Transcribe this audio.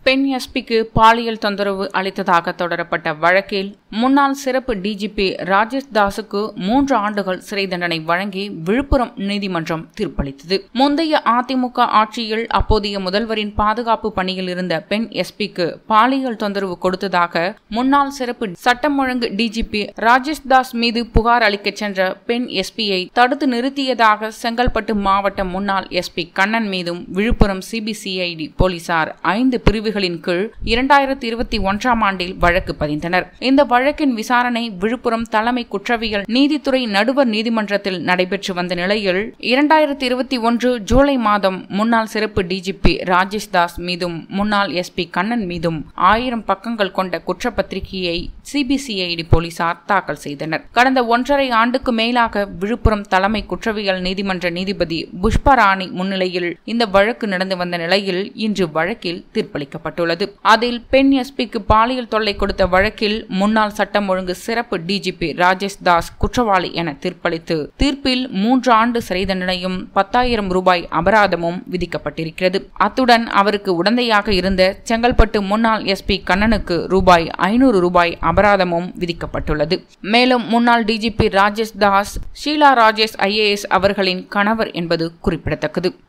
பெண் எஸ்பிக்கு பாலியல் தொந்தரவு அளித்ததாக தொடரப்பட்ட வழக்கில் முன்னாள் சிறப்பு டிஜிபி ராஜேஷ் தாஸுக்கு மூன்று ஆண்டுகள் சிறை தண்டனை வழங்கி விழுப்புரம் நீதிமன்றம் தீர்ப்பளித்தது முந்தைய அதிமுக ஆட்சியில் அப்போதைய முதல்வரின் பாதுகாப்பு பணியில் இருந்த பெண் எஸ்பிக்கு பாலியல் தொந்தரவு கொடுத்ததாக முன்னாள் சிறப்பு சட்டம் ஒழுங்கு டிஜிபி ராஜேஷ் தாஸ் மீது புகார் அளிக்க சென்ற பெண் எஸ்பியை தடுத்து நிறுத்தியதாக செங்கல்பட்டு மாவட்ட முன்னாள் எஸ்பி கண்ணன் மீதும் விழுப்புரம் சிபிசிஐடி போலீசார் ஐந்து பிரிவுகளின் கீழ் இரண்டாயிரத்தி இருபத்தி ஒன்றாம் ஆண்டில் வழக்கு பதிந்தனர் இந்த வழக்கின் விசாரணை விழுப்புரம் தலைமை குற்றவியல் நீதித்துறை நடுவர் நீதிமன்றத்தில் நடைபெற்று வந்த நிலையில் இரண்டாயிரத்தி இருபத்தி ஒன்று ஜூலை மாதம் முன்னாள் சிறப்பு டிஜிபி ராஜேஷ் தாஸ் மீதும் முன்னாள் எஸ்பி கண்ணன் மீதும் ஆயிரம் பக்கங்கள் கொண்ட குற்றப்பத்திரிகையை சிபிசிஐடி போலீசார் தாக்கல் செய்தனர் கடந்த ஒன்றரை ஆண்டுக்கு மேலாக விழுப்புரம் தலைமை குற்றவியல் நீதிமன்ற நீதிபதி புஷ்பராணி முன்னிலையில் இந்த வழக்கு நடந்து வந்த நிலையில் இன்று வழக்கில் தீர்ப்பளிக்கப்பட்டுள்ளது அதில் பெண் எஸ்பிக்கு பாலியல் தொல்லை கொடுத்த வழக்கில் முன்னாள் சட்டம் ஒழுங்கு சிறப்பு டிஜிபி ராஜேஷ் தாஸ் குற்றவாளி என தீர்ப்பளித்து தீர்ப்பில் மூன்று ஆண்டு சிறை தண்டனையும் பத்தாயிரம் ரூபாய் அபராதமும் விதிக்கப்பட்டிருக்கிறது அத்துடன் அவருக்கு உடந்தையாக இருந்த செங்கல்பட்டு முன்னாள் எஸ்பி கண்ணனுக்கு ரூபாய் ஐநூறு ரூபாய் அபராதமும் விதிக்கப்பட்டுள்ளது மேலும் முன்னாள் டிஜிபி ராஜேஷ் தாஸ் ஷீலா ராஜேஷ் ஐஏஎஸ் அவர்களின் கணவர் என்பது குறிப்பிடத்தக்கது